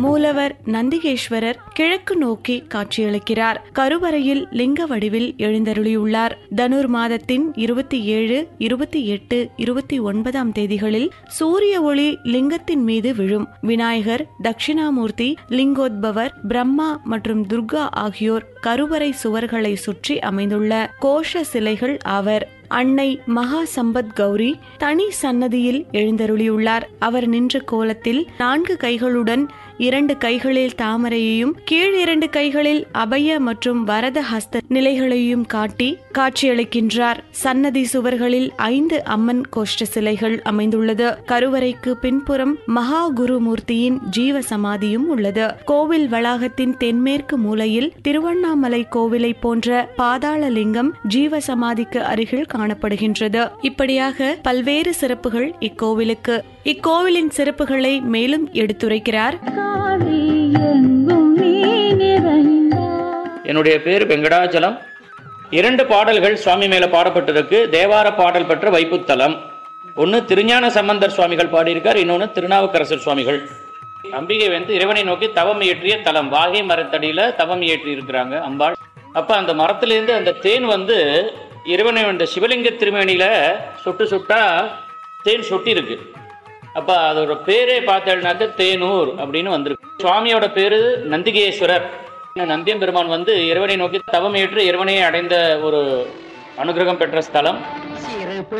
மூலவர் நந்திகேஸ்வரர் கிழக்கு நோக்கி காட்சியளிக்கிறார் கருவறையில் லிங்க வடிவில் எழுந்தருளியுள்ளார் தனுர் மாதத்தின் இருபத்தி ஏழு இருபத்தி எட்டு இருபத்தி ஒன்பதாம் தேதிகளில் சூரிய ஒளி லிங்கத்தின் மீது விழும் விநாயகர் தட்சிணாமூர்த்தி லிங்கோத்பவர் பிரம்மா மற்றும் துர்கா ஆகியோர் கருவறை சுவர்களை சுற்றி அமைந்துள்ள கோஷ சிலைகள் ஆவர் அன்னை மகா சம்பத் கௌரி தனி சன்னதியில் எழுந்தருளியுள்ளார் அவர் நின்ற கோலத்தில் நான்கு கைகளுடன் இரண்டு கைகளில் தாமரையையும் கீழ் இரண்டு கைகளில் அபய மற்றும் வரத ஹஸ்த நிலைகளையும் காட்டி காட்சியளிக்கின்றார் சன்னதி சுவர்களில் ஐந்து அம்மன் கோஷ்ட சிலைகள் அமைந்துள்ளது கருவறைக்கு பின்புறம் மகா குருமூர்த்தியின் ஜீவ சமாதியும் உள்ளது கோவில் வளாகத்தின் தென்மேற்கு மூலையில் திருவண்ணாமலை கோவிலை போன்ற பாதாள லிங்கம் ஜீவ சமாதிக்கு அருகில் காணப்படுகின்றது இப்படியாக பல்வேறு சிறப்புகள் இக்கோவிலுக்கு இக்கோவிலின் சிறப்புகளை மேலும் எடுத்துரைக்கிறார் காளி எங்கும் நீ நிறைந்தாய் என்னுடைய பேர் வெங்கடாச்சலம் இரண்டு பாடல்கள் சுவாமி மேல பாடப்பட்டிருக்கு தேவார பாடல் பெற்ற வைப்புத்தலம் ஒன்று திருஞான சம்பந்தர் சுவாமிகள் பாடியிருக்கார் இன்னொன்று திருநாவுக்கரசர் சுவாமிகள் அம்பிகை வந்து இறைவனை நோக்கி தவம் இயற்றிய தலம் வாகை மரத்தடியில தவம் இயற்றி இருக்கிறாங்க அம்பாள் அப்ப அந்த மரத்திலிருந்து அந்த தேன் வந்து இறைவனை அந்த சிவலிங்க திருமேனியில சுட்டு சுட்டா தேன் சொட்டி இருக்கு அப்ப அதோட பேரே பார்த்தேன்னாக்க தேனூர் அப்படின்னு வந்திருக்கு சுவாமியோட பேரு நந்திகேஸ்வரர் நந்தியம் பெருமான் வந்து இறைவனை நோக்கி தவம் ஏற்று இறைவனையை அடைந்த ஒரு அனுகிரகம் பெற்ற ஸ்தலம்